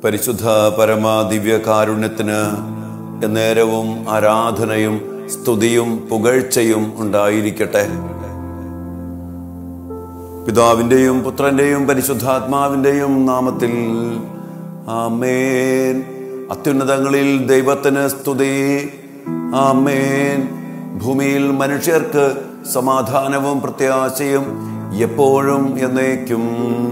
പരിശുദ്ധ പരമ ദിവ്യകാരുണ്യത്തിന് എന്നേരവും ആരാധനയും സ്തുതിയും പുകഴ്ചയും ഉണ്ടായിരിക്കട്ടെ പിതാവിൻ്റെയും പുത്രൻ്റെയും പരിശുദ്ധാത്മാവിൻ്റെയും നാമത്തിൽ ആമേൻ അത്യുന്നതങ്ങളിൽ ദൈവത്തിന് സ്തുതി ആമേൻ ഭൂമിയിൽ മനുഷ്യർക്ക് സമാധാനവും പ്രത്യാശയും എപ്പോഴും എന്നേക്കും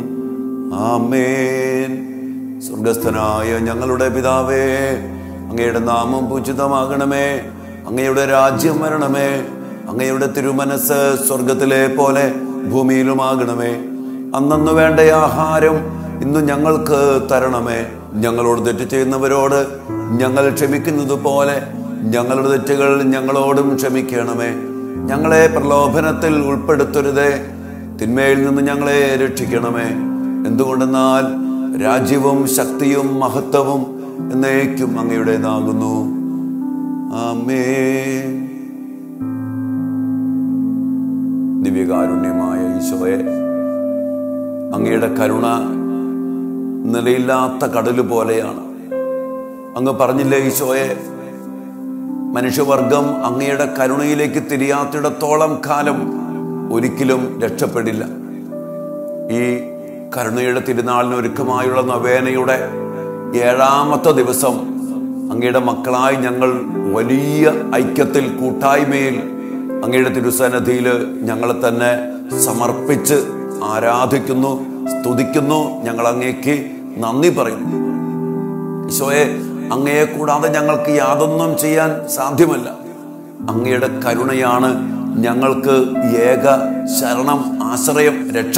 ആമേൻ സ്വർഗസ്ഥനായ ഞങ്ങളുടെ പിതാവേ അങ്ങയുടെ നാമം പൂജിതമാകണമേ അങ്ങയുടെ രാജ്യം വരണമേ അങ്ങയുടെ തിരുമനസ് സ്വർഗത്തിലെ പോലെ ഭൂമിയിലുമാകണമേ അന്നന്ന് വേണ്ട ആഹാരം ഇന്ന് ഞങ്ങൾക്ക് തരണമേ ഞങ്ങളോട് തെറ്റ് ചെയ്യുന്നവരോട് ഞങ്ങൾ ക്ഷമിക്കുന്നത് പോലെ ഞങ്ങളുടെ തെറ്റുകൾ ഞങ്ങളോടും ക്ഷമിക്കണമേ ഞങ്ങളെ പ്രലോഭനത്തിൽ ഉൾപ്പെടുത്തരുതേ തിന്മയിൽ നിന്ന് ഞങ്ങളെ രക്ഷിക്കണമേ എന്തുകൊണ്ടെന്നാൽ രാജ്യവും ശക്തിയും മഹത്വവും എന്നേക്കും അങ്ങയുടേതാകുന്നു ആമേ ദിവ്യകാരുണ്യമായ ഈശോയെ അങ്ങയുടെ കരുണ നിലയില്ലാത്ത കടല് പോലെയാണ് അങ്ങ് പറഞ്ഞില്ലേ ഈശോയെ മനുഷ്യവർഗം അങ്ങയുടെ കരുണയിലേക്ക് തിരിയാത്തിടത്തോളം കാലം ഒരിക്കലും രക്ഷപ്പെടില്ല ഈ കരുണയുടെ തിരുനാളിന് ഒരുക്കമായുള്ള നവേനയുടെ ഏഴാമത്തെ ദിവസം അങ്ങയുടെ മക്കളായി ഞങ്ങൾ വലിയ ഐക്യത്തിൽ കൂട്ടായ്മയിൽ അങ്ങയുടെ തിരുസന്നിധിയിൽ ഞങ്ങളെ തന്നെ സമർപ്പിച്ച് ആരാധിക്കുന്നു സ്തുതിക്കുന്നു ഞങ്ങൾ അങ്ങേക്ക് നന്ദി പറയുന്നു ഈശോയെ അങ്ങയെ കൂടാതെ ഞങ്ങൾക്ക് യാതൊന്നും ചെയ്യാൻ സാധ്യമല്ല അങ്ങയുടെ കരുണയാണ് ഞങ്ങൾക്ക് ഏക ശരണം ആശ്രയം രക്ഷ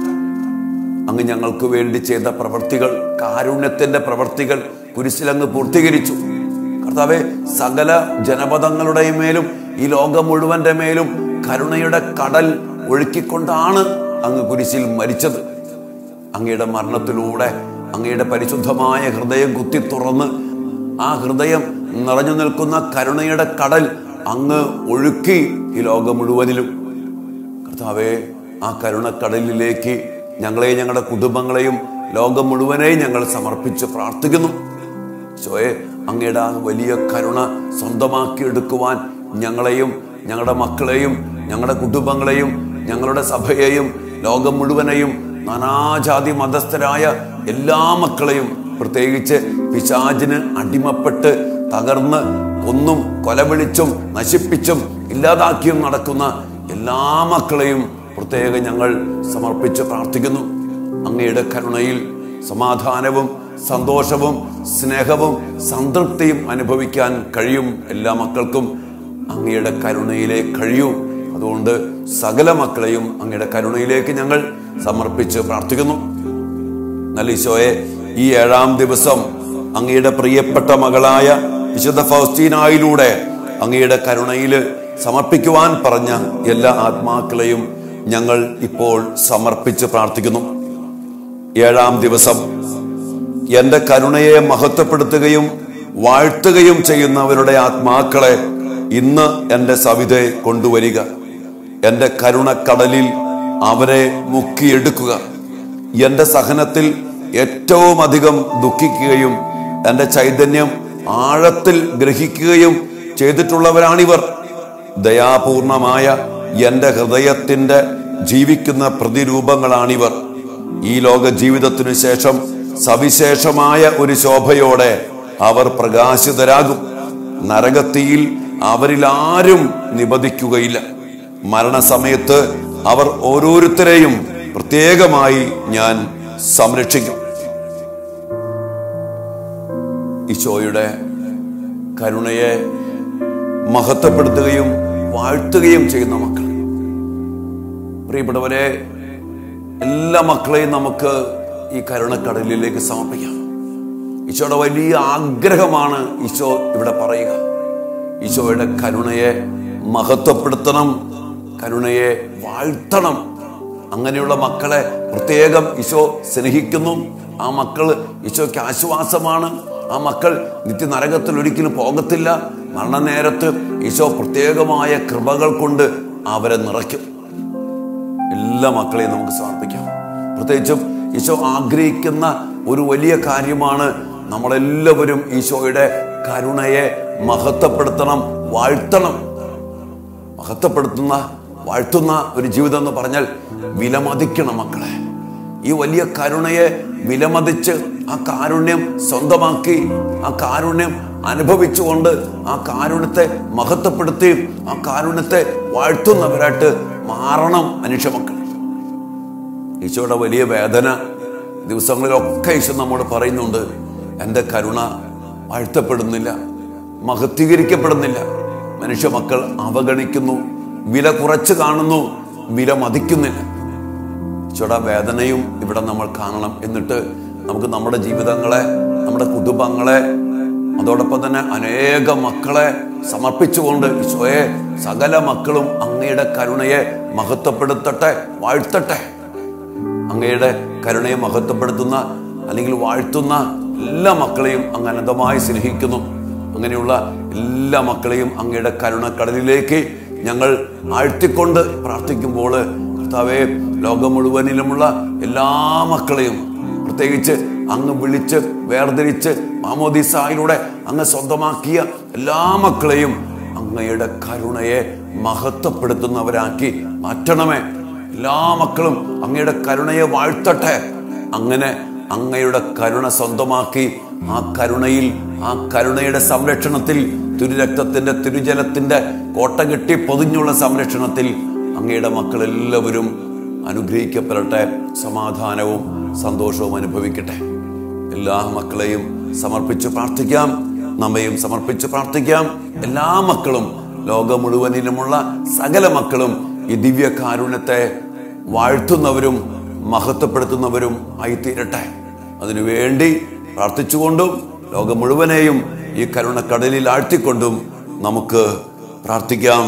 അങ്ങ് ഞങ്ങൾക്ക് വേണ്ടി ചെയ്ത പ്രവർത്തികൾ കാരുണ്യത്തിന്റെ പ്രവർത്തികൾ കുരിശിലങ്ങ് പൂർത്തീകരിച്ചു കർത്താവെ സകല ജനപദങ്ങളുടെ മേലും ഈ ലോകം മുഴുവന്റെ മേലും കരുണയുടെ കടൽ ഒഴുക്കിക്കൊണ്ടാണ് അങ്ങ് കുരിശിൽ മരിച്ചത് അങ്ങയുടെ മരണത്തിലൂടെ അങ്ങയുടെ പരിശുദ്ധമായ ഹൃദയം കുത്തി തുറന്ന് ആ ഹൃദയം നിറഞ്ഞു നിൽക്കുന്ന കരുണയുടെ കടൽ അങ്ങ് ഒഴുക്കി ഈ ലോകം മുഴുവനിലും കർത്താവെ ആ കരുണക്കടലിലേക്ക് ഞങ്ങളെയും ഞങ്ങളുടെ കുടുംബങ്ങളെയും ലോകം മുഴുവനെയും ഞങ്ങൾ സമർപ്പിച്ച് പ്രാർത്ഥിക്കുന്നു ശോയെ അങ്ങയുടെ ആ വലിയ കരുണ സ്വന്തമാക്കി എടുക്കുവാൻ ഞങ്ങളെയും ഞങ്ങളുടെ മക്കളെയും ഞങ്ങളുടെ കുടുംബങ്ങളെയും ഞങ്ങളുടെ സഭയെയും ലോകം മുഴുവനെയും നാനാജാതി മതസ്ഥരായ എല്ലാ മക്കളെയും പ്രത്യേകിച്ച് പിശാചിന് അടിമപ്പെട്ട് തകർന്ന് കൊന്നും കൊലവിളിച്ചും നശിപ്പിച്ചും ഇല്ലാതാക്കിയും നടക്കുന്ന എല്ലാ മക്കളെയും പ്രത്യേകം ഞങ്ങൾ സമർപ്പിച്ച് പ്രാർത്ഥിക്കുന്നു അങ്ങയുടെ കരുണയിൽ സമാധാനവും സന്തോഷവും സ്നേഹവും സംതൃപ്തിയും അനുഭവിക്കാൻ കഴിയും എല്ലാ മക്കൾക്കും അങ്ങയുടെ കരുണയിലെ കഴിയൂ അതുകൊണ്ട് സകല മക്കളെയും അങ്ങയുടെ കരുണയിലേക്ക് ഞങ്ങൾ സമർപ്പിച്ച് പ്രാർത്ഥിക്കുന്നു നല്ല ഈശോയെ ഈ ഏഴാം ദിവസം അങ്ങയുടെ പ്രിയപ്പെട്ട മകളായ വിശുദ്ധ ഫൗസ്റ്റീനായിലൂടെ അങ്ങയുടെ കരുണയിൽ സമർപ്പിക്കുവാൻ പറഞ്ഞ എല്ലാ ആത്മാക്കളെയും ഞങ്ങൾ ഇപ്പോൾ സമർപ്പിച്ച് പ്രാർത്ഥിക്കുന്നു ഏഴാം ദിവസം എന്റെ കരുണയെ മഹത്വപ്പെടുത്തുകയും വാഴ്ത്തുകയും ചെയ്യുന്നവരുടെ ആത്മാക്കളെ ഇന്ന് എന്റെ സവിതയെ കൊണ്ടുവരിക എന്റെ കരുണക്കടലിൽ അവരെ മുക്കിയെടുക്കുക എന്റെ സഹനത്തിൽ ഏറ്റവും അധികം ദുഃഖിക്കുകയും എന്റെ ചൈതന്യം ആഴത്തിൽ ഗ്രഹിക്കുകയും ചെയ്തിട്ടുള്ളവരാണിവർ ദയാപൂർണമായ എന്റെ ഹൃദയത്തിന്റെ ജീവിക്കുന്ന പ്രതിരൂപങ്ങളാണിവർ ഈ ലോക ജീവിതത്തിനു ശേഷം സവിശേഷമായ ഒരു ശോഭയോടെ അവർ പ്രകാശിതരാകും നരകത്തിയിൽ അവരിൽ ആരും നിബദിക്കുകയില്ല മരണസമയത്ത് അവർ ഓരോരുത്തരെയും പ്രത്യേകമായി ഞാൻ സംരക്ഷിക്കും ഈശോയുടെ കരുണയെ മഹത്വപ്പെടുത്തുകയും വാഴ്ത്തുകയും ചെയ്യുന്ന മക്കൾ പ്രിയപ്പെട്ടവരെ എല്ലാ മക്കളെയും നമുക്ക് ഈ കരുണക്കടലിലേക്ക് സമർപ്പിക്കാം ഈശോയുടെ വലിയ ആഗ്രഹമാണ് ഈശോ ഇവിടെ പറയുക ഈശോയുടെ കരുണയെ മഹത്വപ്പെടുത്തണം കരുണയെ വാഴ്ത്തണം അങ്ങനെയുള്ള മക്കളെ പ്രത്യേകം ഈശോ സ്നേഹിക്കുന്നു ആ മക്കൾ ഈശോയ്ക്ക് ആശ്വാസമാണ് ആ മക്കൾ നിത്യനരകത്തിൽ ഒരിക്കലും പോകത്തില്ല മരണനേരത്ത് ഈശോ പ്രത്യേകമായ കൃപകൾ കൊണ്ട് അവരെ നിറയ്ക്കും എല്ലാ മക്കളെയും നമുക്ക് സമർപ്പിക്കാം പ്രത്യേകിച്ചും ഈശോ ആഗ്രഹിക്കുന്ന ഒരു വലിയ കാര്യമാണ് നമ്മളെല്ലാവരും ഈശോയുടെ കരുണയെ മഹത്വപ്പെടുത്തണം വാഴ്ത്തണം മഹത്വപ്പെടുത്തുന്ന വാഴ്ത്തുന്ന ഒരു ജീവിതം എന്ന് പറഞ്ഞാൽ വിലമതിക്കണം മക്കളെ ഈ വലിയ കരുണയെ വിലമതിച്ച് ആ കാരുണ്യം സ്വന്തമാക്കി ആ കാരുണ്യം അനുഭവിച്ചുകൊണ്ട് ആ കാരുണ്യത്തെ മഹത്വപ്പെടുത്തി ആ കാരുണ്യത്തെ വാഴ്ത്തുന്നവരായിട്ട് മാറണം മനുഷ്യ മക്കൾ ഈശോയുടെ വലിയ വേദന ദിവസങ്ങളിലൊക്കെ ഈശോ നമ്മോട് പറയുന്നുണ്ട് എൻ്റെ കരുണ വാഴ്ത്തപ്പെടുന്നില്ല മഹത്വീകരിക്കപ്പെടുന്നില്ല മനുഷ്യ മക്കൾ അവഗണിക്കുന്നു വില കുറച്ച് കാണുന്നു വില മതിക്കുന്നില്ല ഈശോയുടെ വേദനയും ഇവിടെ നമ്മൾ കാണണം എന്നിട്ട് നമുക്ക് നമ്മുടെ ജീവിതങ്ങളെ നമ്മുടെ കുടുംബങ്ങളെ അതോടൊപ്പം തന്നെ അനേക മക്കളെ സമർപ്പിച്ചുകൊണ്ട് ഈശോയെ സകല മക്കളും അങ്ങയുടെ കരുണയെ മഹത്വപ്പെടുത്തട്ടെ വാഴ്ത്തട്ടെ അങ്ങയുടെ കരുണയെ മഹത്വപ്പെടുത്തുന്ന അല്ലെങ്കിൽ വാഴ്ത്തുന്ന എല്ലാ മക്കളെയും അങ്ങ് അനന്തമായി സ്നേഹിക്കുന്നു അങ്ങനെയുള്ള എല്ലാ മക്കളെയും അങ്ങയുടെ കരുണക്കടലിലേക്ക് ഞങ്ങൾ ആഴ്ത്തിക്കൊണ്ട് പ്രാർത്ഥിക്കുമ്പോൾ കർത്താവെ ലോകം മുഴുവനിലുമുള്ള എല്ലാ മക്കളെയും പ്രത്യേകിച്ച് അങ്ങ് വിളിച്ച് വേർതിരിച്ച് മാമോദിസായിലൂടെ അങ്ങ് സ്വന്തമാക്കിയ എല്ലാ മക്കളെയും അങ്ങയുടെ കരുണയെ മഹത്വപ്പെടുത്തുന്നവരാക്കി മാറ്റണമേ എല്ലാ മക്കളും അങ്ങയുടെ കരുണയെ വാഴ്ത്തട്ടെ അങ്ങനെ അങ്ങയുടെ കരുണ സ്വന്തമാക്കി ആ കരുണയിൽ ആ കരുണയുടെ സംരക്ഷണത്തിൽ തിരുരക്തത്തിന്റെ തിരുജലത്തിന്റെ കോട്ട കെട്ടി പൊതിഞ്ഞുള്ള സംരക്ഷണത്തിൽ അങ്ങയുടെ മക്കൾ എല്ലാവരും അനുഗ്രഹിക്കപ്പെടട്ടെ സമാധാനവും സന്തോഷവും അനുഭവിക്കട്ടെ എല്ലാ മക്കളെയും സമർപ്പിച്ച് പ്രാർത്ഥിക്കാം നമ്മയും സമർപ്പിച്ച് പ്രാർത്ഥിക്കാം എല്ലാ മക്കളും ലോകം മുഴുവനിലുമുള്ള സകല മക്കളും ഈ ദിവ്യ കാരുണ്യത്തെ വാഴ്ത്തുന്നവരും മഹത്വപ്പെടുത്തുന്നവരും ആയി തീരട്ടെ അതിനുവേണ്ടി പ്രാർത്ഥിച്ചുകൊണ്ടും ലോകം മുഴുവനെയും ഈ കരുണക്കടലിൽ ആഴ്ത്തിക്കൊണ്ടും നമുക്ക് പ്രാർത്ഥിക്കാം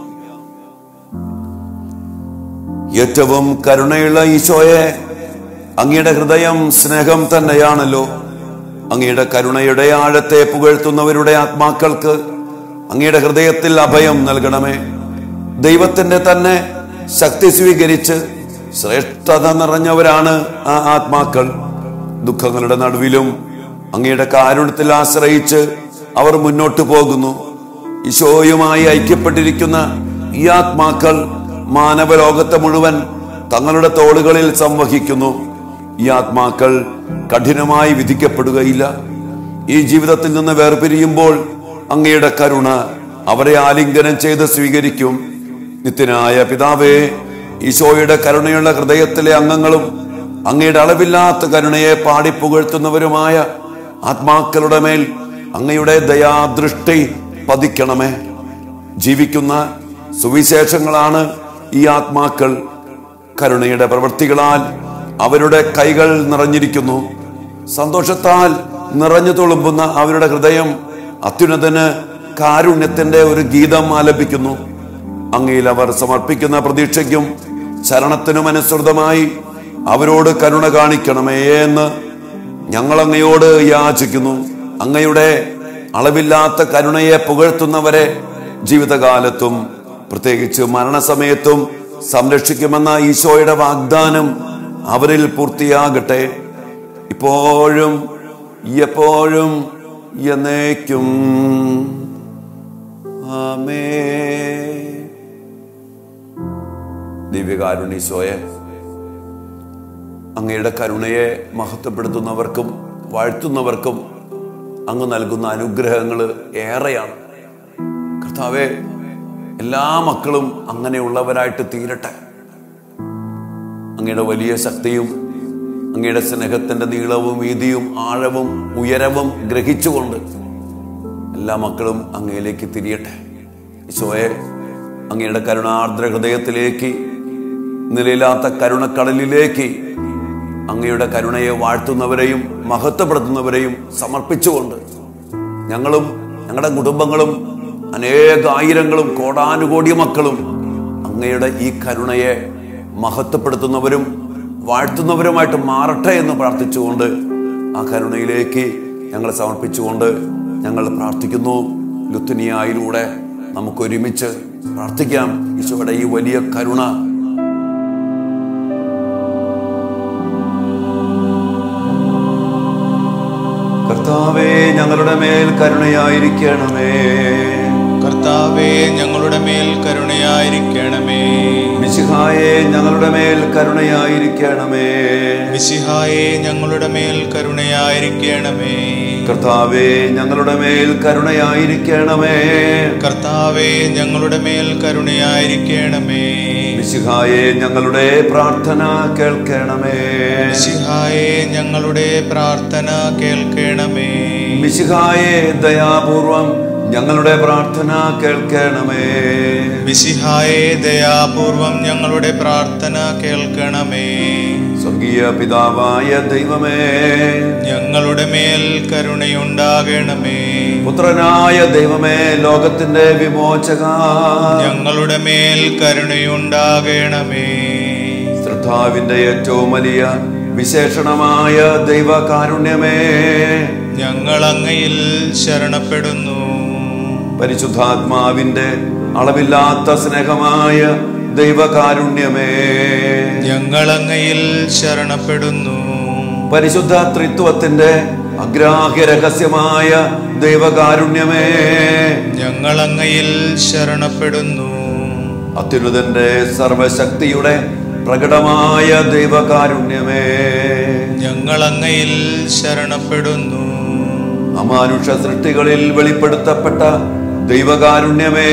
ഏറ്റവും കരുണയുള്ള ഈശോയെ അങ്ങയുടെ ഹൃദയം സ്നേഹം തന്നെയാണല്ലോ അങ്ങയുടെ കരുണയുടെ ആഴത്തെ പുകഴ്ത്തുന്നവരുടെ ആത്മാക്കൾക്ക് അങ്ങയുടെ ഹൃദയത്തിൽ അഭയം നൽകണമേ ദൈവത്തിന്റെ തന്നെ ശക്തി സ്വീകരിച്ച് ശ്രേഷ്ഠത നിറഞ്ഞവരാണ് ആ ആത്മാക്കൾ ദുഃഖങ്ങളുടെ നടുവിലും അങ്ങയുടെ കാരുണ്യത്തിൽ ആശ്രയിച്ച് അവർ മുന്നോട്ട് പോകുന്നു ഈശോയുമായി ഐക്യപ്പെട്ടിരിക്കുന്ന ഈ ആത്മാക്കൾ മാനവലോകത്തെ മുഴുവൻ തങ്ങളുടെ തോളുകളിൽ സംവഹിക്കുന്നു ഈ ആത്മാക്കൾ കഠിനമായി വിധിക്കപ്പെടുകയില്ല ഈ ജീവിതത്തിൽ നിന്ന് വേർപിരിയുമ്പോൾ അങ്ങയുടെ കരുണ അവരെ ആലിംഗനം ചെയ്ത് സ്വീകരിക്കും നിത്യനായ പിതാവേ ഈശോയുടെ കരുണയുള്ള ഹൃദയത്തിലെ അംഗങ്ങളും അങ്ങയുടെ അളവില്ലാത്ത കരുണയെ പാടിപ്പുകഴ്ത്തുന്നവരുമായ ആത്മാക്കളുടെ മേൽ അങ്ങയുടെ ദയാദൃഷ്ടി പതിക്കണമേ ജീവിക്കുന്ന സുവിശേഷങ്ങളാണ് ഈ ആത്മാക്കൾ കരുണയുടെ പ്രവൃത്തികളാൽ അവരുടെ കൈകൾ നിറഞ്ഞിരിക്കുന്നു സന്തോഷത്താൽ നിറഞ്ഞു തുളുമ്പുന്ന അവരുടെ ഹൃദയം അത്യുന്നതന് കാരുണ്യത്തിന്റെ ഒരു ഗീതം ആലപിക്കുന്നു അങ്ങയിൽ അവർ സമർപ്പിക്കുന്ന പ്രതീക്ഷയ്ക്കും ശരണത്തിനും അനുസൃതമായി അവരോട് കരുണ കാണിക്കണമേ എന്ന് ഞങ്ങൾ അങ്ങയോട് യാചിക്കുന്നു അങ്ങയുടെ അളവില്ലാത്ത കരുണയെ പുകഴ്ത്തുന്നവരെ ജീവിതകാലത്തും പ്രത്യേകിച്ച് മരണസമയത്തും സംരക്ഷിക്കുമെന്ന ഈശോയുടെ വാഗ്ദാനം അവരിൽ പൂർത്തിയാകട്ടെ ഇപ്പോഴും എപ്പോഴും എന്നേക്കും ആമേ ദിവ്യകാരുണീശോയെ അങ്ങയുടെ കരുണയെ മഹത്വപ്പെടുത്തുന്നവർക്കും വാഴ്ത്തുന്നവർക്കും അങ്ങ് നൽകുന്ന അനുഗ്രഹങ്ങൾ ഏറെയാണ് കർത്താവെ എല്ലാ മക്കളും അങ്ങനെയുള്ളവരായിട്ട് തീരട്ടെ അങ്ങയുടെ വലിയ ശക്തിയും അങ്ങയുടെ സ്നേഹത്തിന്റെ നീളവും വീതിയും ആഴവും ഉയരവും ഗ്രഹിച്ചുകൊണ്ട് എല്ലാ മക്കളും അങ്ങയിലേക്ക് തിരിയട്ടെ ഈശോയെ അങ്ങയുടെ കരുണാർദ്ര ഹൃദയത്തിലേക്ക് നിലയില്ലാത്ത കരുണക്കടലിലേക്ക് അങ്ങയുടെ കരുണയെ വാഴ്ത്തുന്നവരെയും മഹത്വപ്പെടുത്തുന്നവരെയും സമർപ്പിച്ചുകൊണ്ട് ഞങ്ങളും ഞങ്ങളുടെ കുടുംബങ്ങളും അനേകായിരങ്ങളും കോടാനുകോടി മക്കളും അങ്ങയുടെ ഈ കരുണയെ മഹത്വപ്പെടുത്തുന്നവരും വാഴ്ത്തുന്നവരുമായിട്ട് മാറട്ടെ എന്ന് പ്രാർത്ഥിച്ചുകൊണ്ട് ആ കരുണയിലേക്ക് ഞങ്ങൾ സമർപ്പിച്ചുകൊണ്ട് ഞങ്ങൾ പ്രാർത്ഥിക്കുന്നു ലുത്തുനിയായിലൂടെ നമുക്ക് ഒരുമിച്ച് പ്രാർത്ഥിക്കാം ഈശോയുടെ ഈ വലിയ കരുണ ഞങ്ങളുടെ മേൽ കരുണയായിരിക്കണമേ കർത്താവേ ഞങ്ങളുടെ മേൽ കരുണയായിരിക്കണമേ മിശിഹായെ ഞങ്ങളുടെ മേൽ കരുണയായിരിക്കണമേ മിശിഹായെ ഞങ്ങളുടെ മേൽ കരുണയായിരിക്കണമേ കർത്താവേ ഞങ്ങളുടെ മേൽ കരുണയായിരിക്കണമേ കർത്താവേ ഞങ്ങളുടെ മേൽ കരുണയായിരിക്കണമേ മിശിഹായെ ഞങ്ങളുടെ പ്രാർത്ഥന കേൾക്കണമേ മിശിഹായെ ഞങ്ങളുടെ പ്രാർത്ഥന കേൾക്കണമേ മിശിഹായെ ദയാപൂർവം ഞങ്ങളുടെ പ്രാർത്ഥന കേൾക്കണമേ മിശിഹായെ ദയാപൂർവം ഞങ്ങളുടെ പ്രാർത്ഥന കേൾക്കണമേ സ്വർഗീയ പിതാവായ ദൈവമേ ഞങ്ങളുടെ മേൽ കരുണയുണ്ടാകണമേ പുത്രനായ ദൈവമേ ലോകത്തിന്റെ വിമോചക ഞങ്ങളുടെ മേൽ കരുണയുണ്ടാകണമേ ശ്രദ്ധാവിന്റെ ഏറ്റവും വലിയ വിശേഷണമായ ദൈവകാരുണ്യമേ ഞങ്ങൾ അങ്ങയിൽ ശരണപ്പെടുന്നു പരിശുദ്ധാത്മാവിന്റെ അളവില്ലാത്ത സ്നേഹമായ ദൈവകാരുണ്യമേ ഞങ്ങൾ അങ്ങയിൽ ശരണപ്പെടുന്നു പരിശുദ്ധ ത്രിത്വത്തിന്റെ അഗ്രാഹ്യ രഹസ്യമായ ദൈവകാരുണ്യമേ ഞങ്ങൾ അങ്ങയിൽ ശരണപ്പെടുന്നു അത്യുന്നതന്റെ സർവശക്തിയുടെ പ്രകടമായ ദൈവകാരുണ്യമേ ഞങ്ങൾ അങ്ങയിൽ ശരണപ്പെടുന്നു അമാനുഷ സൃഷ്ടികളിൽ വെളിപ്പെടുത്തപ്പെട്ട ദൈവകാരുണ്യമേ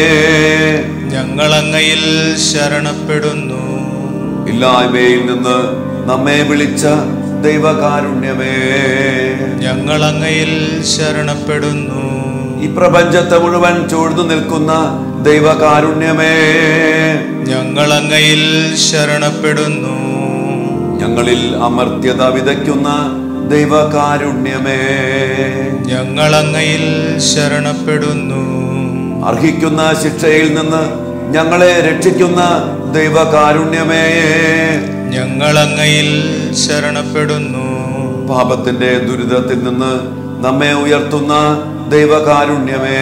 ഞങ്ങൾ അങ്ങയിൽ ശരണപ്പെടുന്നു ഇല്ലായ്മയിൽ നിന്ന് നമ്മെ വിളിച്ച ദൈവകാരുണ്യമേ ഞങ്ങൾ അങ്ങയിൽ ശരണപ്പെടുന്നു ഈ പ്രപഞ്ചത്തെ മുഴുവൻ ചൂഴ്ന്നു നിൽക്കുന്ന ദൈവകാരുണ്യമേ ഞങ്ങൾ അങ്ങയിൽ ശരണപ്പെടുന്നു ഞങ്ങളിൽ അമർത്യത വിതയ്ക്കുന്ന ദൈവകാരുണ്യമേ ഞങ്ങൾ അങ്ങയിൽ ശരണപ്പെടുന്നു അർഹിക്കുന്ന ശിക്ഷയിൽ നിന്ന് ഞങ്ങളെ രക്ഷിക്കുന്ന ദൈവകാരുണ്യമേ ഞങ്ങൾ അങ്ങയിൽ ശരണപ്പെടുന്നു പാപത്തിന്റെ ദുരിതത്തിൽ നിന്ന് നമ്മെ ഉയർത്തുന്ന ദൈവകാരുണ്യമേ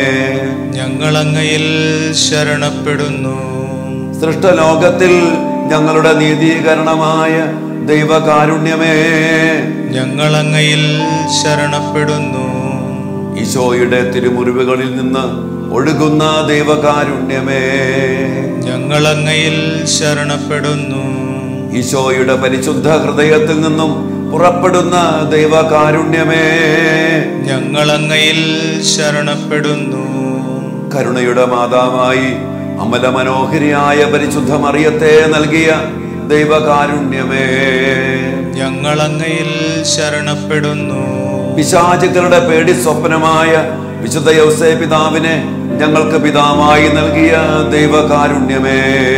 ഞങ്ങൾ അങ്ങയിൽ ശരണപ്പെടുന്നു സൃഷ്ടലോകത്തിൽ ഞങ്ങളുടെ നീതീകരണമായ ദൈവകാരുണ്യമേ ഞങ്ങൾ അങ്ങയിൽ ശരണപ്പെടുന്നു ഈശോയുടെ തിരുമുറിവുകളിൽ നിന്ന് ഒഴുകുന്ന ദൈവകാരുണ്യമേ ഞങ്ങൾ അങ്ങയിൽ ശരണപ്പെടുന്നു ഈശോയുടെ പരിശുദ്ധ ഹൃദയത്തിൽ നിന്നും പുറപ്പെടുന്ന ദൈവകാരുണ്യമേ ഞങ്ങൾ അങ്ങയിൽ ശരണപ്പെടുന്നു കരുണയുടെ മാതാവായി അമല മനോഹരിയായ പരിശുദ്ധ മറിയത്തെ നൽകിയ ദൈവകാരുണ്യമേ ഞങ്ങൾ അങ്ങയിൽ ശരണപ്പെടുന്നു പിശാചുക്കളുടെ പേടി സ്വപ്നമായ വിശുദ്ധ യൗസേ പിതാവിനെ ഞങ്ങൾക്ക് പിതാവായി നൽകിയ ദൈവകാരുണ്യമേ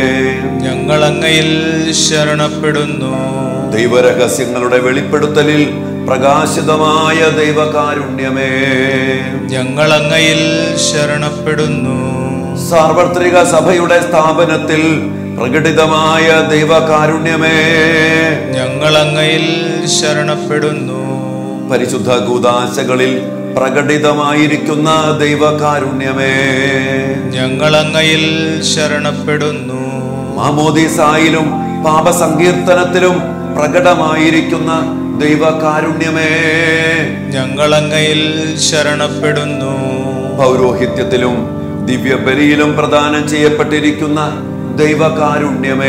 ഞങ്ങൾ അങ്ങയിൽ ശരണപ്പെടുന്നു ദൈവരഹസ്യങ്ങളുടെ വെളിപ്പെടുത്തലിൽ പ്രകാശിതമായ ദൈവകാരുണ്യമേ ഞങ്ങൾ അങ്ങയിൽ ശരണപ്പെടുന്നു സാർവത്രിക സഭയുടെ സ്ഥാപനത്തിൽ പ്രകടിതമായ ദൈവകാരുണ്യമേ ഞങ്ങൾ അങ്ങയിൽ ശരണപ്പെടുന്നു പരിശുദ്ധ കൂതാശകളിൽ പ്രകടിതമായിരിക്കുന്ന ദൈവകാരുണ്യമേ ഞങ്ങൾ അങ്ങയിൽ ശരണപ്പെടുന്നു മാമോദിസായിലും പാപസങ്കീർത്തനത്തിലും പ്രകടമായിരിക്കുന്ന ദൈവകാരുണ്യമേ ഞങ്ങൾ അങ്ങയിൽ ശരണപ്പെടുന്നു പൗരോഹിത്യത്തിലും ദിവ്യബലിയിലും പ്രദാനം ചെയ്യപ്പെട്ടിരിക്കുന്ന ദൈവകാരുണ്യമേ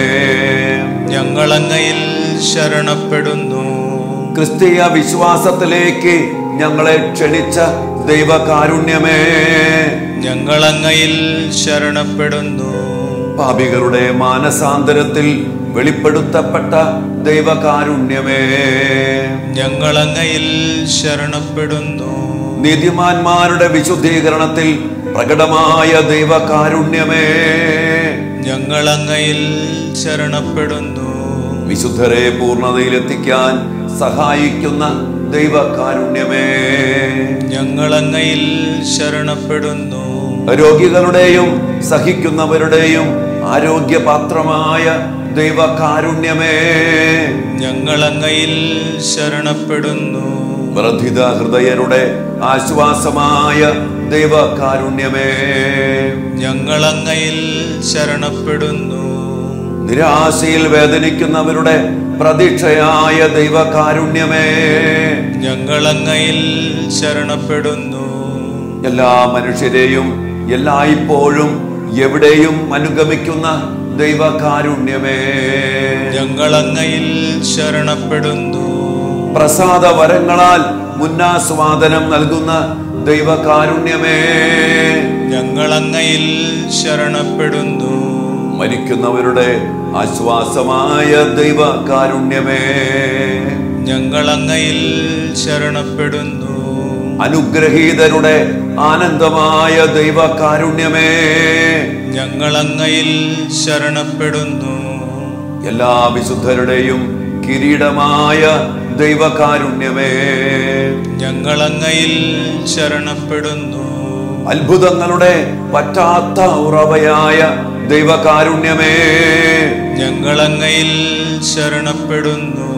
ഞങ്ങൾ അങ്ങയിൽ ശരണപ്പെടുന്നു ക്രിസ്തീയ വിശ്വാസത്തിലേക്ക് ഞങ്ങളെ ക്ഷണിച്ച ദൈവകാരുണ്യമേ ഞങ്ങൾ അങ്ങയിൽ ശരണപ്പെടുന്നു പാപികളുടെ മാനസാന്തരത്തിൽ വെളിപ്പെടുത്തപ്പെട്ട ദൈവകാരുണ്യമേ ഞങ്ങൾ അങ്ങയിൽ ശരണപ്പെടുന്നു നീതിമാന്മാരുടെ വിശുദ്ധീകരണത്തിൽ പ്രകടമായ ദൈവകാരുണ്യമേ ഞങ്ങൾ അങ്ങയിൽ ശരണപ്പെടുന്നു വിശുദ്ധരെ പൂർണ്ണതയിലെത്തിക്കാൻ സഹായിക്കുന്ന ദൈവകാരുണ്യമേ ഞങ്ങൾ അങ്ങയിൽ ശരണപ്പെടുന്നു രോഗികളുടെയും സഹിക്കുന്നവരുടെയും ആരോഗ്യപാത്രമായ ദൈവകാരുണ്യമേ ഞങ്ങൾ അങ്ങയിൽ ശരണപ്പെടുന്നു വർദ്ധിത ഹൃദയരുടെ ആശ്വാസമായ ദൈവകാരുണ്യമേ ഞങ്ങൾ അങ്ങയിൽ ശരണപ്പെടുന്നു നിരാശയിൽ വേദനിക്കുന്നവരുടെ പ്രതീക്ഷയായ ദൈവകാരുണ്യമേ ഞങ്ങളങ്ങയിൽ ശരണപ്പെടുന്നു എല്ലാ മനുഷ്യരെയും എല്ലായ്പ്പോഴും എവിടെയും അനുഗമിക്കുന്ന ദൈവകാരുണ്യമേ ഞങ്ങളങ്ങയിൽ ശരണപ്പെടുന്നു പ്രസാദ വരങ്ങളാൽ മുന്നാസ്വാദനം നൽകുന്ന ദൈവകാരുണ്യമേ ഞങ്ങളങ്ങയിൽ ശരണപ്പെടുന്നു മരിക്കുന്നവരുടെ ആശ്വാസമായ ദൈവകാരുണ്യമേ ഞങ്ങളങ്ങയിൽ ശരണപ്പെടുന്നു അനുഗ്രഹീതരുടെ ആനന്ദമായ ദൈവകാരുണ്യമേ ഞങ്ങളങ്ങയിൽ ശരണപ്പെടുന്നു എല്ലാ വിശുദ്ധരുടെയും കിരീടമായ ദൈവകാരുണ്യമേ ഞങ്ങളങ്ങയിൽ ശരണപ്പെടുന്നു അത്ഭുതങ്ങളുടെ പറ്റാത്ത ഉറവയായ ദൈവകാരുണ്യമേ ഞങ്ങളങ്ങയിൽ ശരണപ്പെടുന്നു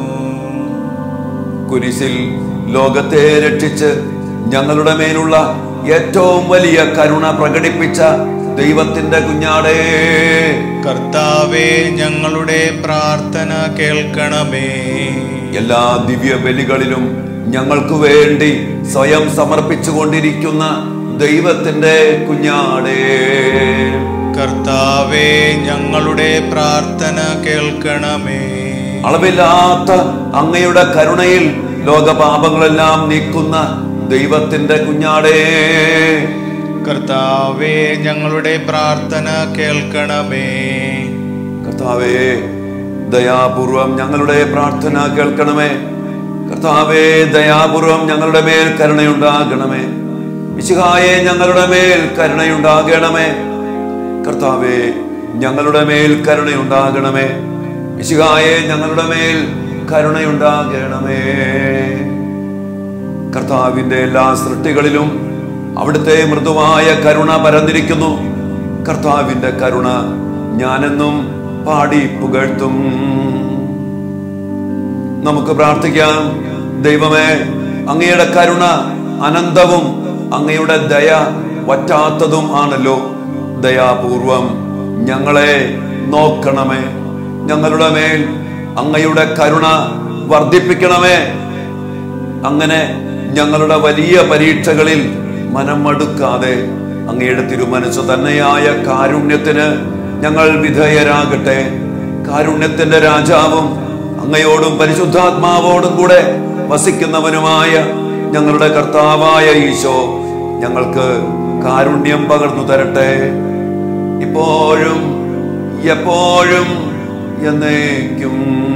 കുരിശിൽ ലോകത്തെ രക്ഷിച്ച് ഞങ്ങളുടെ മേലുള്ള ഏറ്റവും വലിയ കരുണ പ്രകടിപ്പിച്ച ദൈവത്തിന്റെ കുഞ്ഞാടേ കർത്താവെ ഞങ്ങളുടെ പ്രാർത്ഥന കേൾക്കണമേ എല്ലാ ദിവ്യ ബലികളിലും ഞങ്ങൾക്ക് വേണ്ടി സ്വയം സമർപ്പിച്ചുകൊണ്ടിരിക്കുന്ന ദൈവത്തിന്റെ കുഞ്ഞാടേ കർത്താവെ ഞങ്ങളുടെ പ്രാർത്ഥന കേൾക്കണമേ അളവില്ലാത്ത അങ്ങയുടെ കരുണയിൽ ലോകപാപങ്ങളെല്ലാം നീക്കുന്ന ദൈവത്തിന്റെ കുഞ്ഞാടേ കർത്താവെ ഞങ്ങളുടെ പ്രാർത്ഥന കേൾക്കണമേ കർത്താവേ ദയാപൂർവം ഞങ്ങളുടെ പ്രാർത്ഥന കേൾക്കണമേ കർത്താവേ ദയാപൂർവം ഞങ്ങളുടെ മേൽ കരുണയുണ്ടാകണമേ വിശുഹായെ ഞങ്ങളുടെ മേൽ കരുണയുണ്ടാകണമേ കർത്താവേ ഞങ്ങളുടെ മേൽ കരുണയുണ്ടാകണമേ വിശുഹായെ ഞങ്ങളുടെ മേൽ കരുണയുണ്ടാകണമേ കർത്താവിന്റെ എല്ലാ സൃഷ്ടികളിലും അവിടുത്തെ മൃദുവായ കരുണ പരന്നിരിക്കുന്നു കർത്താവിന്റെ കരുണ ഞാനെന്നും പാടി പുകഴ്ത്തും നമുക്ക് പ്രാർത്ഥിക്കാം ദൈവമേ അങ്ങയുടെ കരുണ അനന്തവും അങ്ങയുടെ ദയ വറ്റാത്തതും ആണല്ലോ ദയാപൂർവം ഞങ്ങളെ നോക്കണമേ ഞങ്ങളുടെ മേൽ അങ്ങയുടെ കരുണ വർദ്ധിപ്പിക്കണമേ അങ്ങനെ ഞങ്ങളുടെ വലിയ പരീക്ഷകളിൽ മനം മടുക്കാതെ അങ്ങയുടെ തിരുമനസ് തന്നെയായ കാരുണ്യത്തിന് ഞങ്ങൾ വിധേയരാകട്ടെ കാരുണ്യത്തിന്റെ രാജാവും അങ്ങയോടും പരിശുദ്ധാത്മാവോടും കൂടെ വസിക്കുന്നവനുമായ ഞങ്ങളുടെ കർത്താവായ ഈശോ ഞങ്ങൾക്ക് കാരുണ്യം പകർന്നു തരട്ടെ ഇപ്പോഴും എപ്പോഴും എന്നേക്കും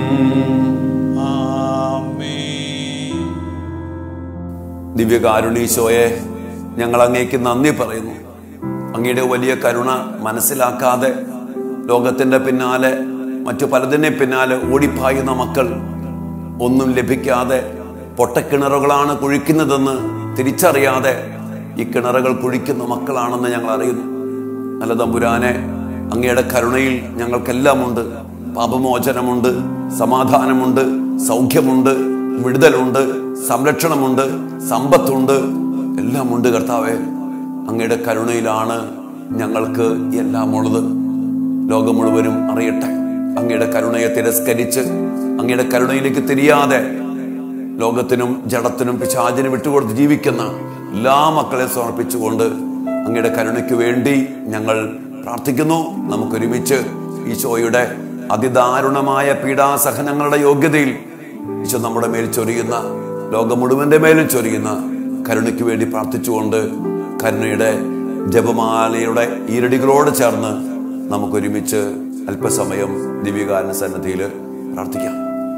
ആമേൻ ദിവ്യകാരുണീശോയെ ഞങ്ങൾ അങ്ങേക്ക് നന്ദി പറയുന്നു അങ്ങയുടെ വലിയ കരുണ മനസ്സിലാക്കാതെ ലോകത്തിന്റെ പിന്നാലെ മറ്റു പലതിനെ പിന്നാലെ ഓടിപ്പായുന്ന മക്കൾ ഒന്നും ലഭിക്കാതെ പൊട്ടക്കിണറുകളാണ് കുഴിക്കുന്നതെന്ന് തിരിച്ചറിയാതെ ഈ കിണറുകൾ കുഴിക്കുന്ന മക്കളാണെന്ന് ഞങ്ങൾ അറിയുന്നു നല്ല തമ്പുരാനെ അങ്ങയുടെ കരുണയിൽ ഞങ്ങൾക്കെല്ലാമുണ്ട് പാപമോചനമുണ്ട് സമാധാനമുണ്ട് സൗഖ്യമുണ്ട് വിടുതലുണ്ട് സംരക്ഷണമുണ്ട് സമ്പത്തുണ്ട് എല്ലാം ഉണ്ട് കർത്താവെ അങ്ങയുടെ കരുണയിലാണ് ഞങ്ങൾക്ക് എല്ലാം ഉള്ളത് ലോകം മുഴുവനും അറിയട്ടെ അങ്ങയുടെ കരുണയെ തിരസ്കരിച്ച് അങ്ങയുടെ കരുണയിലേക്ക് തിരിയാതെ ലോകത്തിനും ജഡത്തിനും പിശാചിനും വിട്ടുകൊടുത്ത് ജീവിക്കുന്ന എല്ലാ മക്കളെ സമർപ്പിച്ചുകൊണ്ട് അങ്ങയുടെ കരുണയ്ക്ക് വേണ്ടി ഞങ്ങൾ പ്രാർത്ഥിക്കുന്നു നമുക്കൊരുമിച്ച് ഈശോയുടെ അതിദാരുണമായ പീഡാസഹനങ്ങളുടെ യോഗ്യതയിൽ ഈശോ നമ്മുടെ മേൽ ചൊരിയുന്ന ലോകം മുഴുവന്റെ മേലും ചൊരിയുന്ന കരുണയ്ക്ക് വേണ്ടി പ്രാർത്ഥിച്ചുകൊണ്ട് കരുണയുടെ ജപമാലയുടെ ഈരടികളോട് ചേർന്ന് നമുക്കൊരുമിച്ച് അല്പസമയം ദിവ്യകാരണ സന്നദ്ധിയിൽ പ്രാർത്ഥിക്കാം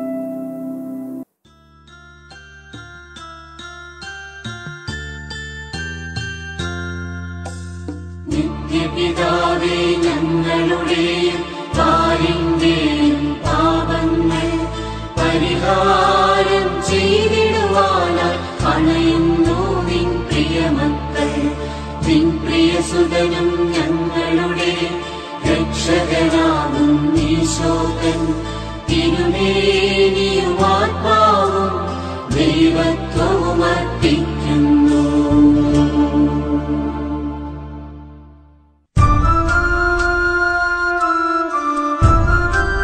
നിത്യപിതാവേ ഞങ്ങളുടെയും പാലിന്റെയും പാപങ്ങൾ പരിഹാരം ചെയ്തിടുവാനായി അണയുന്നു നിൻ പ്രിയമക്കൾ നിൻ പ്രിയസുതനും ഞങ്ങളുടെ രക്ഷകനാകും ഈശോകൻ തിരുമേനിയും ആത്മാവും ദൈവത്വവും അർപ്പിക്കുന്നു ും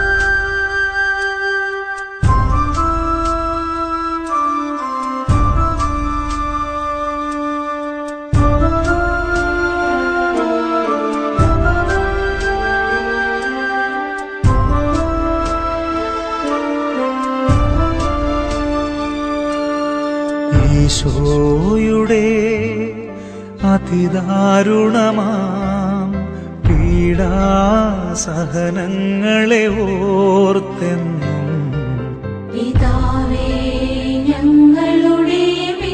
അതിദാരുണമാം പീഡാസഹനങ്ങളെ ഓർത്തെന്നും പിതാവേ ഞങ്ങളുടെ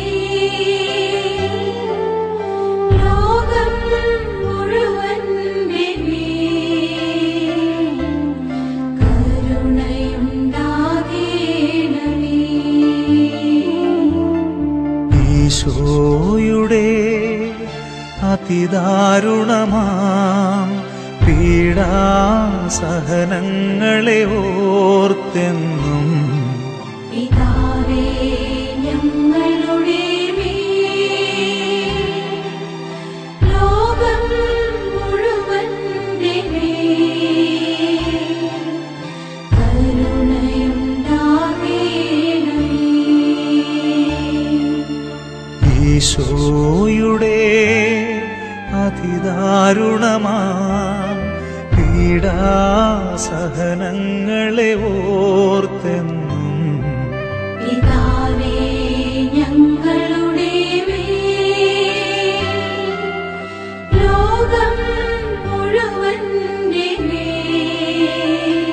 മേൽ, ലോകം മുഴുവന്റെ മേൽ, കരുണയുണ്ടാകേണമേ ഈശോയുടെ അതിദാരുണമാം പീഡാസഹനങ്ങളെ ഓർത്തെന്നും പിതാവേ ഞങ്ങളുടെ മേൽ, ലോകം മുഴുവന്റെ മേൽ, കരുണയുണ്ടാകേണമേ ഈശോയുടെ അതിദാരുണമാം പീഡാസഹനങ്ങളെ ഓർത്തെന്നും പിതാവേ ഞങ്ങളുടെ മേൽ, ലോകം മുഴുവന്റെ മേൽ,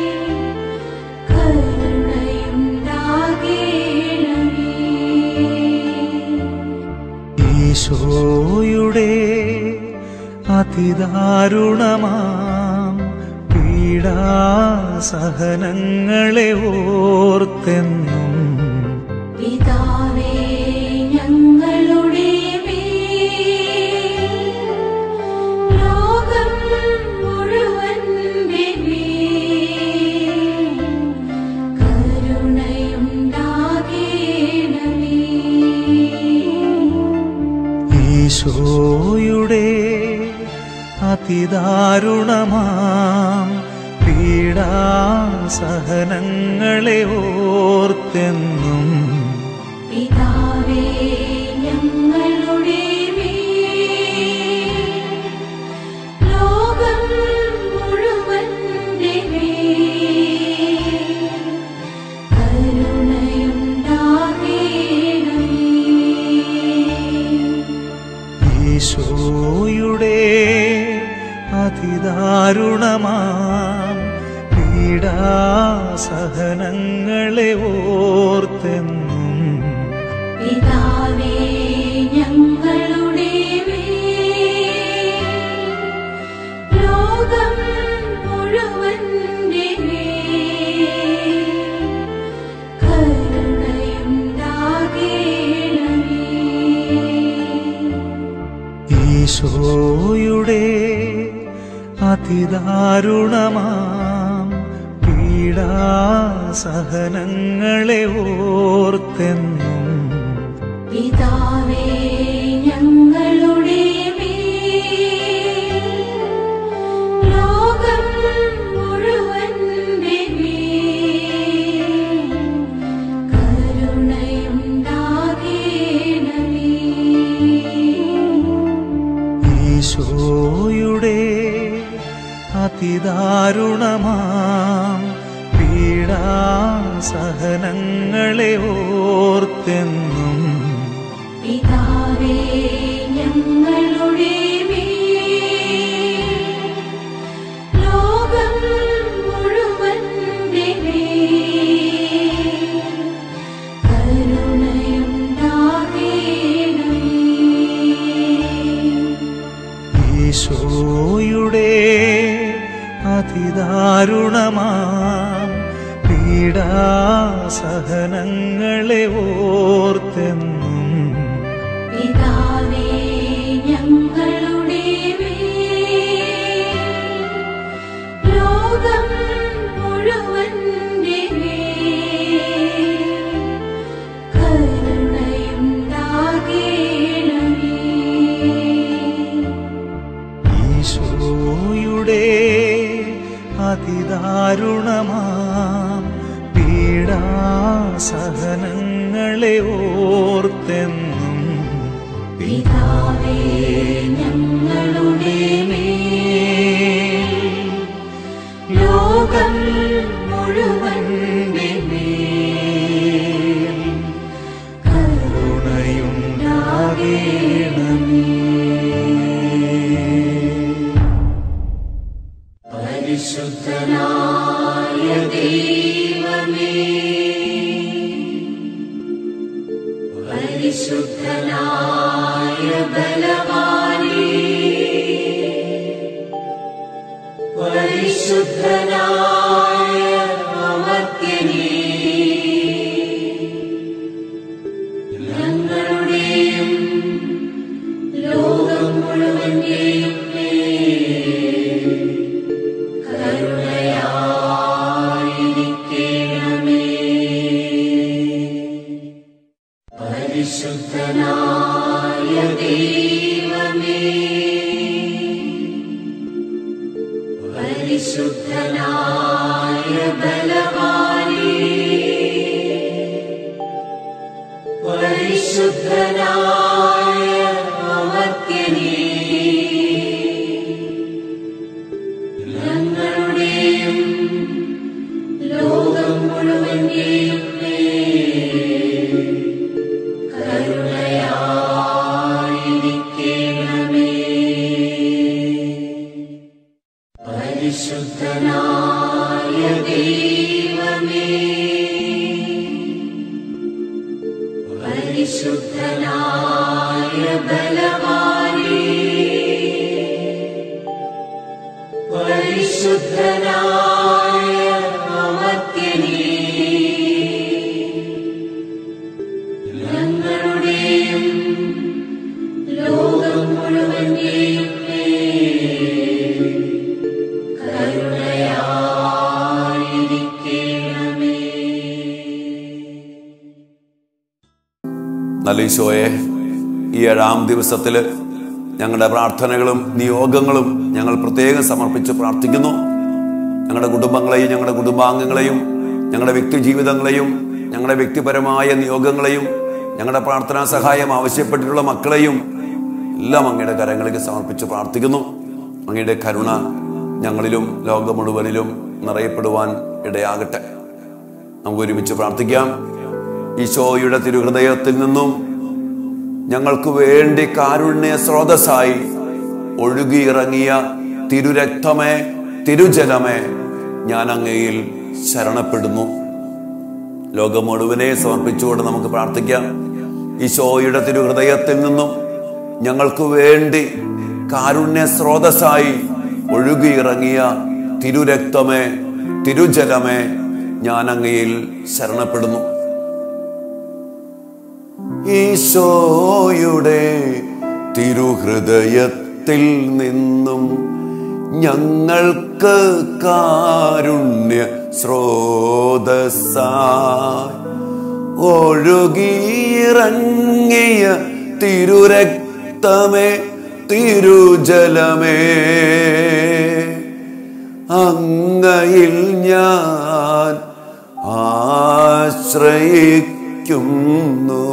കരുണയുണ്ടാകേണമേ ഈശോയുടെ അതിദാരുണമാം പീഡാസഹനങ്ങളെ ഓർത്തെന്നും പിതാവേ ഞങ്ങളുടെ മേൽ, ലോകം മുഴുവന്റെ മേൽ, കരുണയുണ്ടാകേണമേ ഈശോയുടെ അതിദാരുണമാം പീഡാസഹനങ്ങളെ ഓർത്തെന്നും പിതാവേ ഞങ്ങളുടെ മേൽ, ലോകം മുഴുവന്റെ മേൽ, കരുണയുണ്ടാകേണമേ ഈശോയുടെ അതിദാരുണമാം പീഡാസഹനങ്ങളെ ഓർത്തെന്നും പിതാവേ ഞങ്ങളുടെ മേൽ, ലോകം മുഴുവന്റെ മേൽ, കരുണയുണ്ടാകേണമേ ഈശോയുടെ അതിദാരുണമാം പീഡാസഹനങ്ങളെ ഓർത്തെന്നും പിതാവേ ഞങ്ങളുടെ മേൽ, ലോകം മുഴുവന്റെ മേൽ, കരുണയുണ്ടാകേണമേ ഈശോയുടെ അതിദാരുണമാം പീഡാസഹനങ്ങളെ ഓർത്തെന്നും പിതാവേ ഞങ്ങളുടെ മേൽ, ലോകം മുഴുവന്റെ മേൽ, കരുണയുണ്ടാകേണമേ ഈശോയുടെ അതിദാരുണമാം പീഡാസഹനങ്ങളെ ഓർത്തെന്നും പിതാവേ ഞങ്ങളുടെ മേൽ, ലോകം മുഴുവന്റെ മേൽ, കരുണയുണ്ടാകേണമേ ഈശോയുടെ അതിദാരുണമാം പീഡാസഹനങ്ങളെ ഓർത്തെന്നും പിതാവേ ഞങ്ങളുടെ മേൽ, ലോകം മുഴുവന്റെ മേൽ, കരുണയുണ്ടാകേണമേ പരിശുദ്ധനായ ദൈവമേ പരിശുദ്ധനായ ബലവാനേ പരിശുദ്ധനായ അമർത്യനേ ഞങ്ങളുടെയും ലോകം മുഴുവന്റെയും മേൽ കരുണയായിരിക്കണമേ പരിശുദ്ധനായ ദൈവമേ പരിശുദ്ധനായ ബലവാനേ പരിശുദ്ധനായ അമർത്യനേ ഞങ്ങളുടെയും ലോകം മുഴുവന്റെയും മേൽ കരുണയായിരിക്കണമേ പരിശുദ്ധനായ ദൈവമേ പരിശുദ്ധനായ ബലവാനേ പരിശുദ്ധനായ അമർത്യനേ ഞങ്ങളുടെയും ലോകം മുഴുവന്റെയും മേൽ കരുണയായിരിക്കണമേ നല്ല ഈശോയെ ഈ ഏഴാം ദിവസത്തിൽ ഞങ്ങളുടെ പ്രാർത്ഥനകളും നിയോഗങ്ങളും ഞങ്ങൾ പ്രത്യേകം സമർപ്പിച്ച് പ്രാർത്ഥിക്കുന്നു ഞങ്ങളുടെ കുടുംബങ്ങളെയും ഞങ്ങളുടെ കുടുംബാംഗങ്ങളെയും ഞങ്ങളുടെ വ്യക്തി ജീവിതങ്ങളെയും ഞങ്ങളുടെ വ്യക്തിപരമായ നിയോഗങ്ങളെയും ഞങ്ങളുടെ പ്രാർത്ഥനാ സഹായം ആവശ്യപ്പെട്ടിട്ടുള്ള മക്കളെയും എല്ലാം അങ്ങയുടെ കരങ്ങളിലേക്ക് സമർപ്പിച്ച് പ്രാർത്ഥിക്കുന്നു അങ്ങയുടെ കരുണ ഞങ്ങളിലും ലോകം മുഴുവനിലും നിറയപ്പെടുവാൻ ഇടയാകട്ടെ നമുക്ക് ഒരുമിച്ച് പ്രാർത്ഥിക്കാം ഈശോയുടെ തിരുഹൃദയത്തിൽ നിന്നും ഞങ്ങൾക്ക് വേണ്ടി കാരുണ്യ സ്രോതസ്സായി ഒഴുകിയിറങ്ങിയ തിരുരക്തമേ തിരുജലമേ ഞാൻ അങ്ങയിൽ ശരണപ്പെടുന്നു ലോകം മുഴുവനെ സമർപ്പിച്ചുകൊണ്ട് നമുക്ക് പ്രാർത്ഥിക്കാം ഈശോയുടെ തിരുഹൃദയത്തിൽ നിന്നും ഞങ്ങൾക്ക് വേണ്ടി കാരുണ്യ സ്രോതസ്സായി ഒഴുകിയിറങ്ങിയ തിരുരക്തമേ തിരുജലമേ ഞാൻ അങ്ങയിൽ ശരണപ്പെടുന്നു ഈശോയുടെ തിരുഹൃദയത്തിൽ നിന്നും ഞങ്ങൾക്ക് കാരുണ്യ സ്രോതസ്സായി ഒഴുകിയിറങ്ങിയ തിരുരക്തമേ തിരുജലമേ അങ്ങയിൽ ഞാൻ ആശ്രയിക്കുന്നു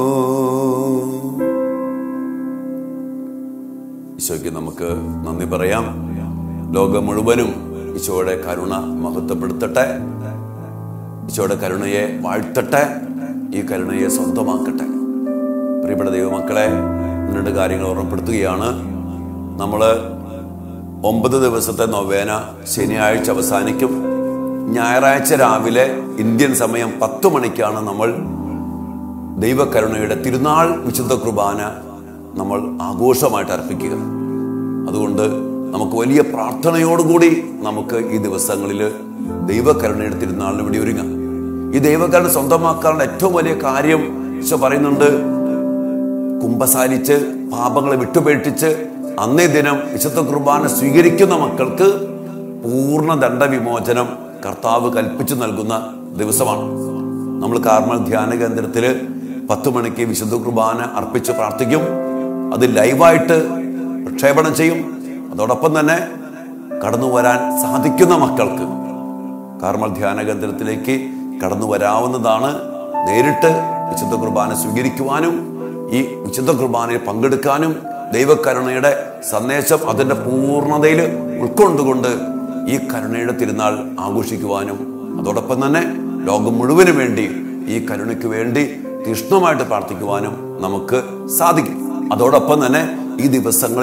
ഈശോയ്ക്ക് നമുക്ക് നന്ദി പറയാം ലോകം മുഴുവനും ഈശോയുടെ കരുണ മഹത്വപ്പെടുത്തട്ടെ ഈശോയുടെ കരുണയെ വാഴ്ത്തട്ടെ ഈ കരുണയെ സ്വന്തമാക്കട്ടെ പ്രിയപ്പെട്ട ദൈവമക്കളെ രണ്ട് കാര്യങ്ങൾ ഓർമ്മപ്പെടുത്തുകയാണ് നമ്മൾ ഒമ്പത് ദിവസത്തെ നൊവേന ശനിയാഴ്ച അവസാനിക്കും ഞായറാഴ്ച രാവിലെ ഇന്ത്യൻ സമയം പത്ത് മണിക്കാണ് നമ്മൾ ദൈവകരുണയുടെ തിരുനാൾ വിശുദ്ധ കുർബാന നമ്മൾ ആഘോഷമായിട്ട് അർപ്പിക്കുക അതുകൊണ്ട് നമുക്ക് വലിയ പ്രാർത്ഥനയോടുകൂടി നമുക്ക് ഈ ദിവസങ്ങളിൽ ദൈവകരുണയുടെ തിരുനാളിന് വേണ്ടി ഒരുങ്ങാം ഈ ദൈവകരുണ സ്വന്തമാക്കാനുള്ള ഏറ്റവും വലിയ കാര്യം ഈശോ പറയുന്നുണ്ട് കുംഭസാരിച്ച് പാപങ്ങളെ വിട്ടുപേക്ഷിച്ച് അന്നേ ദിനം വിശുദ്ധ കുർബാന സ്വീകരിക്കുന്ന മക്കൾക്ക് പൂർണ്ണ ദണ്ഡവിമോചനം കർത്താവ് കൽപ്പിച്ചു നൽകുന്ന ദിവസമാണ് നമ്മൾ കാർമൽ ധ്യാന കേന്ദ്രത്തിൽ പത്ത് മണിക്ക് വിശുദ്ധ കുർബാന അർപ്പിച്ച് പ്രാർത്ഥിക്കും അത് ലൈവായിട്ട് പ്രക്ഷേപണം ചെയ്യും അതോടൊപ്പം തന്നെ കടന്നു വരാൻ സാധിക്കുന്ന മക്കൾക്ക് കാർമൽ ധ്യാന കേന്ദ്രത്തിലേക്ക് കടന്നു വരാവുന്നതാണ് നേരിട്ട് വിശുദ്ധ കുർബാന സ്വീകരിക്കുവാനും ഈ വിശുദ്ധ കുർബാനയിൽ പങ്കെടുക്കാനും ദൈവകരുണയുടെ സന്ദേശം അതിന്റെ പൂർണ്ണതയിൽ ഉൾക്കൊണ്ടുകൊണ്ട് ഈ കരുണയുടെ തിരുനാൾ ആഘോഷിക്കുവാനും അതോടൊപ്പം തന്നെ ലോകം മുഴുവന് വേണ്ടി ഈ കരുണയ്ക്ക് വേണ്ടി തീഷ്ണമായിട്ട് പ്രാർത്ഥിക്കുവാനും നമുക്ക് സാധിക്കും അതോടൊപ്പം തന്നെ ഈ ദിവസങ്ങളിൽ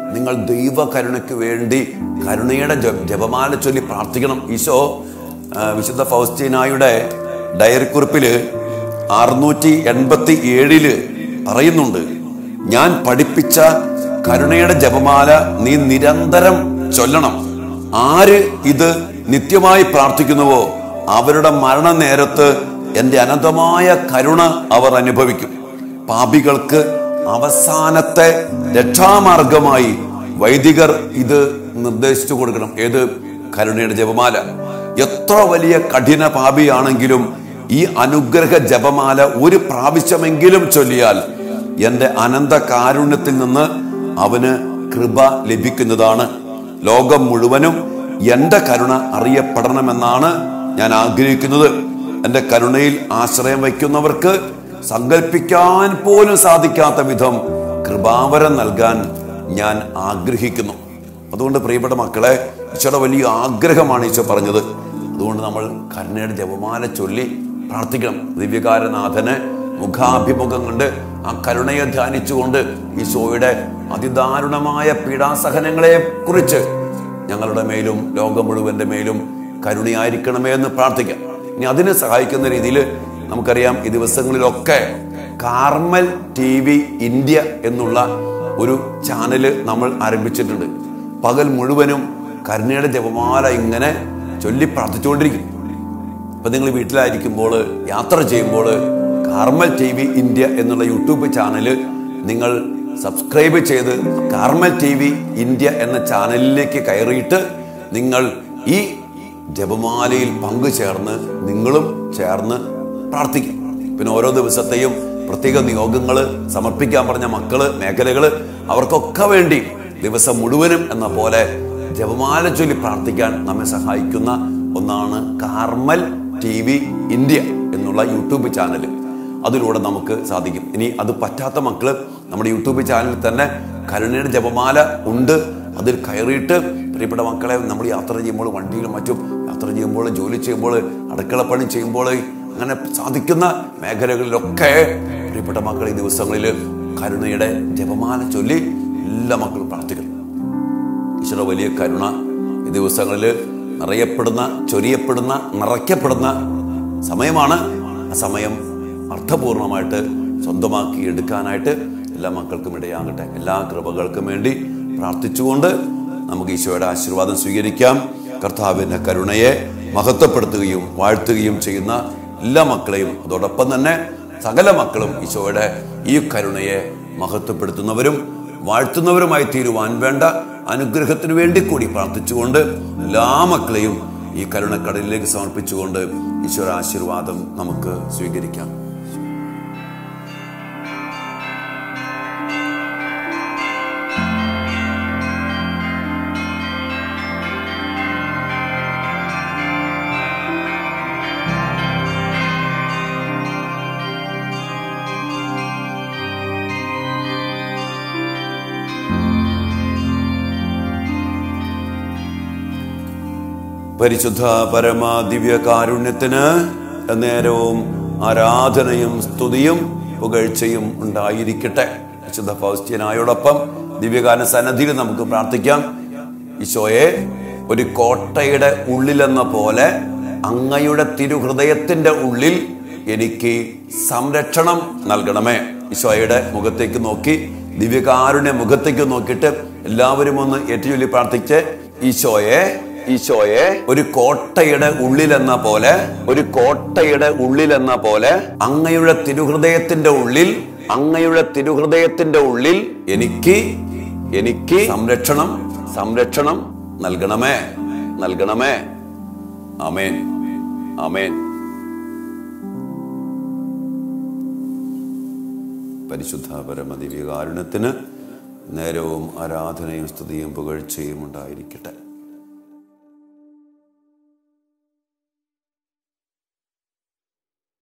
നിങ്ങൾ ദൈവ കരുണയ്ക്ക് വേണ്ടി കരുണയുടെ ജപ- ജപമാല ചൊല്ലി പ്രാർത്ഥിക്കണം ഈശോ ആ, വിശുദ്ധ ഫൗസ്റ്റീനായുടെ ഡയറി കുറിപ്പില് അറുന്നൂറ്റി എൺപത്തി ഏഴില് പറയുന്നുണ്ട് ഞാൻ പഠിപ്പിച്ച കരുണയുടെ ജപമാല നീ നിരന്തരം ചൊല്ലണം ആര് ഇത് നിത്യമായി പ്രാർത്ഥിക്കുന്നുവോ അവരുടെ മരണനേരത്ത് എന്റെ അനന്തമായ കരുണ അവർ അനുഭവിക്കും പാപികൾക്ക് അവസാനത്തെ രക്ഷാമാർഗമായി വൈദികർ ഇത് നിർദ്ദേശിച്ചു കൊടുക്കണം ഏത് കരുണയുടെ ജപമാല എത്ര വലിയ കഠിന പാപിയാണെങ്കിലും ഈ അനുഗ്രഹ ജപമാല ഒരു പ്രാവശ്യമെങ്കിലും ചൊല്ലിയാൽ എന്റെ അനന്ത കാരുണ്യത്തിൽ നിന്ന് അവന് കൃപ ലഭിക്കുന്നതാണ് ലോകം മുഴുവനും എന്റെ കരുണ അറിയപ്പെടണമെന്നാണ് ഞാൻ ആഗ്രഹിക്കുന്നത് എന്റെ കരുണയിൽ ആശ്രയം വയ്ക്കുന്നവർക്ക് സങ്കല്പിക്കാൻ പോലും സാധിക്കാത്ത വിധം കൃപാവരം നൽകാൻ ഞാൻ ആഗ്രഹിക്കുന്നു അതുകൊണ്ട് പ്രിയപ്പെട്ട മക്കളെ ഈശോയുടെ വലിയ ആഗ്രഹമാണ് ഈശോ പറഞ്ഞത് അതുകൊണ്ട് നമ്മൾ കരുണയുടെ ജപമാല ചൊല്ലി പ്രാർത്ഥിക്കണം ദിവ്യകാരനാഥന് മുഖാഭിമുഖം കൊണ്ട് ആ കരുണയെ ധ്യാനിച്ചുകൊണ്ട് ഈശോയുടെ അതിദാരുണമായ പീഡാസഹനങ്ങളെ കുറിച്ച് ഞങ്ങളുടെ മേലും ലോകം മുഴുവന്റെ മേലും കരുണയായിരിക്കണമേ എന്ന് പ്രാർത്ഥിക്കാം ഇനി അതിനെ സഹായിക്കുന്ന രീതിയിൽ നമുക്കറിയാം ഈ ദിവസങ്ങളിലൊക്കെ കാർമൽ ടി വി ഇന്ത്യ എന്നുള്ള ഒരു ചാനല് നമ്മൾ ആരംഭിച്ചിട്ടുണ്ട് പകൽ മുഴുവനും കരുണയുടെ ജപമാല ഇങ്ങനെ ചൊല്ലി പ്രാർത്ഥിച്ചുകൊണ്ടിരിക്കും ഇപ്പൊ നിങ്ങൾ വീട്ടിലായിരിക്കുമ്പോൾ യാത്ര ചെയ്യുമ്പോൾ കാർമൽ ടി വി ഇന്ത്യ എന്നുള്ള യൂട്യൂബ് ചാനൽ നിങ്ങൾ സബ്സ്ക്രൈബ് ചെയ്ത് കാർമൽ ടി വി ഇന്ത്യ എന്ന ചാനലിലേക്ക് കയറിയിട്ട് നിങ്ങൾ ഈ ജപമാലയിൽ പങ്കുചേർന്ന് നിങ്ങളും ചേർന്ന് പ്രാർത്ഥിക്കും പിന്നെ ഓരോ ദിവസത്തെയും പ്രത്യേക നിയോഗങ്ങൾ സമർപ്പിക്കാൻ പറഞ്ഞ മക്കള് മേഖലകള് അവർക്കൊക്കെ വേണ്ടി ദിവസം മുഴുവനും എന്ന പോലെ ജപമാല ചൊല്ലി പ്രാർത്ഥിക്കാൻ നമ്മെ സഹായിക്കുന്ന ഒന്നാണ് കാർമൽ ടി വി ഇന്ത്യ എന്നുള്ള യൂട്യൂബ് ചാനൽ അതിലൂടെ നമുക്ക് സാധിക്കും ഇനി അത് പറ്റാത്ത മക്കള് നമ്മുടെ യൂട്യൂബ് ചാനലിൽ തന്നെ കരുണയുടെ ജപമാല ഉണ്ട് അതിൽ കയറിയിട്ട് പ്രിയപ്പെട്ട മക്കളെ നമ്മൾ യാത്ര ചെയ്യുമ്പോൾ വണ്ടിയിലും മറ്റും യാത്ര ചെയ്യുമ്പോൾ ജോലി ചെയ്യുമ്പോൾ അടുക്കളപ്പണി ചെയ്യുമ്പോൾ അങ്ങനെ സാധിക്കുന്ന മേഖലകളിലൊക്കെ പ്രിയപ്പെട്ട മക്കൾ ഈ ദിവസങ്ങളിൽ കരുണയുടെ ജപമാല ചൊല്ലി എല്ലാ മക്കളും പ്രാർത്ഥിക്കണം ഈശ്വര വലിയ കരുണ ഈ ദിവസങ്ങളിൽ നിറയപ്പെടുന്ന ചൊരിയപ്പെടുന്ന നിറയ്ക്കപ്പെടുന്ന സമയമാണ് ആ സമയം അർത്ഥപൂർണമായിട്ട് സ്വന്തമാക്കി എടുക്കാനായിട്ട് എല്ലാ മക്കൾക്കും ഇടയാകട്ടെ എല്ലാ കൃപകൾക്കും വേണ്ടി പ്രാർത്ഥിച്ചുകൊണ്ട് നമുക്ക് ഈശോയുടെ ആശീർവാദം സ്വീകരിക്കാം കർത്താവിൻ്റെ കരുണയെ മഹത്വപ്പെടുത്തുകയും വാഴ്ത്തുകയും ചെയ്യുന്ന എല്ലാ മക്കളെയും അതോടൊപ്പം തന്നെ സകല മക്കളും ഈശോയുടെ ഈ കരുണയെ മഹത്വപ്പെടുത്തുന്നവരും വാഴ്ത്തുന്നവരുമായി തീരുവാൻ വേണ്ട അനുഗ്രഹത്തിന് വേണ്ടി കൂടി പ്രാർത്ഥിച്ചുകൊണ്ട് എല്ലാ മക്കളെയും ഈ കരുണക്കടലിലേക്ക് സമർപ്പിച്ചുകൊണ്ട് ഈശ്വര ആശീർവാദം നമുക്ക് സ്വീകരിക്കാം പരിശുദ്ധ പരമ ദിവ്യകാരുണ്യത്തിന് നേരവും ആരാധനയും സ്തുതിയും പുകഴ്ചയും ഉണ്ടായിരിക്കട്ടെ വിശുദ്ധ ഫൗസ്റ്റ്യനായോടൊപ്പം ദിവ്യകാന സന്നദ്ധിയിൽ നമുക്ക് പ്രാർത്ഥിക്കാം ഈശോയെ ഒരു കോട്ടയുടെ ഉള്ളിലെന്ന പോലെ അങ്ങയുടെ തിരുഹൃദയത്തിന്റെ ഉള്ളിൽ എനിക്ക് സംരക്ഷണം നൽകണമേ ഈശോയുടെ മുഖത്തേക്ക് നോക്കി ദിവ്യകാരുണ്യ മുഖത്തേക്ക് നോക്കിയിട്ട് എല്ലാവരും ഒന്ന് ഏറ്റുചൊല്ലി പ്രാർത്ഥിച്ച് ഈശോയെ ഈശോയെ ഒരു കോട്ടയുടെ ഉള്ളിലെന്ന പോലെ ഒരു കോട്ടയുടെ ഉള്ളിലെന്ന പോലെ അങ്ങയുടെ തിരുഹൃദയത്തിന്റെ ഉള്ളിൽ അങ്ങയുടെ തിരുഹൃദയത്തിന്റെ ഉള്ളിൽ എനിക്ക് എനിക്ക് സംരക്ഷണം സംരക്ഷണം നൽകണമേ നൽകണമേ അമേൻ അമേൻ പരിശുദ്ധ പരമദിവ്യകാരുണ്യത്തിന് നേരവും ആരാധനയും സ്തുതിയും പുകഴ്ചയും ഉണ്ടായിരിക്കട്ടെ